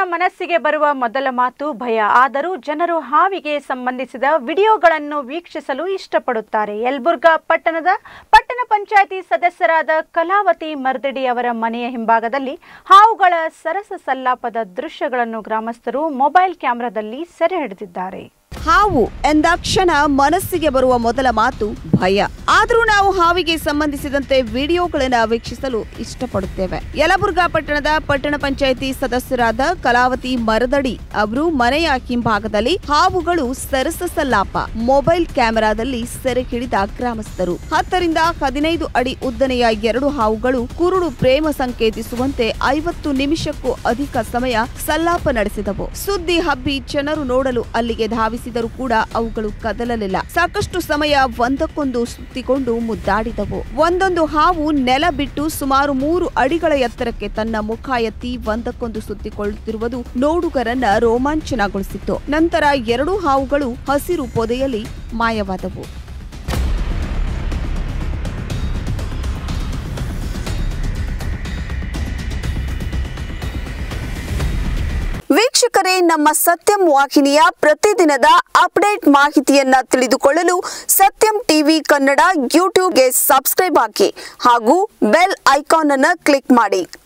ಮನಸ್ಸಿಗೆ ಬರುವ ಮೊದಲ ಮಾತು ಭಯ ಆದರೂ ಜನರು ಹಾವಿಗೆ ಸಂಬಂಧಿಸಿದ ವಿಡಿಯೋಗಳನ್ನು ವೀಕ್ಷಿಸಲು ಇಷ್ಟಪಡುತ್ತಾರೆ ಯಲಬುರ್ಗಾ ಪಟ್ಟಣದ ಪಟ್ಟಣ ಪಂಚಾಯಿತಿ ಸದಸ್ಯರಾದ ಕಲಾವತಿ ಮರ್ದಡಿ ಅವರ ಮನೆಯ ಹಿಂಭಾಗದಲ್ಲಿ ಹಾವುಗಳ ಸರಸ ಸಲ್ಲಾಪದ ದೃಶ್ಯಗಳನ್ನು ಗ್ರಾಮಸ್ಥರು ಮೊಬೈಲ್ ಕ್ಯಾಮೆರಾದಲ್ಲಿ ಸೆರೆ ಹಿಡಿದಿದ್ದಾರೆ ಹಾವು ಎಂದಾಕ್ಷಣ ಮನಸ್ಸಿಗೆ ಬರುವ ಮೊದಲ ಮಾತು ಭಯ ಆದರೂ ನಾವು ಹಾವಿಗೆ ಸಂಬಂಧಿಸಿದಂತೆ ವಿಡಿಯೋಗಳನ್ನ ವೀಕ್ಷಿಸಲು ಇಷ್ಟಪಡುತ್ತೇವೆ ಯಲಬುರ್ಗಾ ಪಟ್ಟಣದ ಪಟ್ಟಣ ಪಂಚಾಯಿತಿ ಸದಸ್ಯರಾದ ಕಲಾವತಿ ಮರದಡಿ ಅವರು ಮನೆಯ ಹಿಂಭಾಗದಲ್ಲಿ ಹಾವುಗಳು ಸರಸಸಲಾಪ ಮೊಬೈಲ್ ಕ್ಯಾಮೆರಾದಲ್ಲಿ ಸೆರೆ ಹಿಡಿದ ಗ್ರಾಮಸ್ಥರು ಹತ್ತರಿಂದ ಹದಿನೈದು ಅಡಿ ಉದ್ದನೆಯ ಎರಡು ಹಾವುಗಳು ಕುರುಡು ಪ್ರೇಮ ಸಂಕೇತಿಸುವಂತೆ ಐವತ್ತು ನಿಮಿಷಕ್ಕೂ ಅಧಿಕ ಸಮಯ ಸಲ್ಲಾಪ ನಡೆಸಿದವು ಸುದ್ದಿ ಹಬ್ಬಿ ಜನರು ನೋಡಲು ಅಲ್ಲಿಗೆ ಧಾವಿಸಿದರೂ ಕೂಡ ಅವುಗಳು ಕದಲಲಿಲ್ಲ ಸಾಕಷ್ಟು ಸಮಯ ಒಂದಕ್ಕೊಂದು ಸುತ್ತಿಕೊಂಡು ಮುದ್ದಾಡಿದವು ಒಂದೊಂದು ಹಾವು ನೆಲ ಬಿಟ್ಟು ಸುಮಾರು ಮೂರು ಅಡಿಗಳ ಎತ್ತರಕ್ಕೆ ತನ್ನ ಮುಖ ಎತ್ತಿ ಒಂದಕ್ಕೊಂದು ಸುತ್ತಿಕೊಳ್ಳುತ್ತಿರುವುದು ನೋಡುಗರನ್ನ ರೋಮಾಂಚನಗೊಳಿಸಿತ್ತು ನಂತರ ಎರಡೂ ಹಾವುಗಳು ಹಸಿರು ಪೊದೆಯಲ್ಲಿ ಮಾಯವಾದವು ವೀಕ್ಷಕರೇ ನಮ್ಮ ಸತ್ಯಂ ವಾಹಿನಿಯ ಪ್ರತಿದಿನದ ಅಪ್ಡೇಟ್ ಮಾಹಿತಿಯನ್ನ ತಿಳಿದುಕೊಳ್ಳಲು ಸತ್ಯಂ ಟಿವಿ ಕನ್ನಡ ಯೂಟ್ಯೂಬ್ಗೆ ಸಬ್ಸ್ಕ್ರೈಬ್ ಹಾಕಿ ಹಾಗೂ ಬೆಲ್ ಐಕಾನ್ ಅನ್ನು ಕ್ಲಿಕ್ ಮಾಡಿ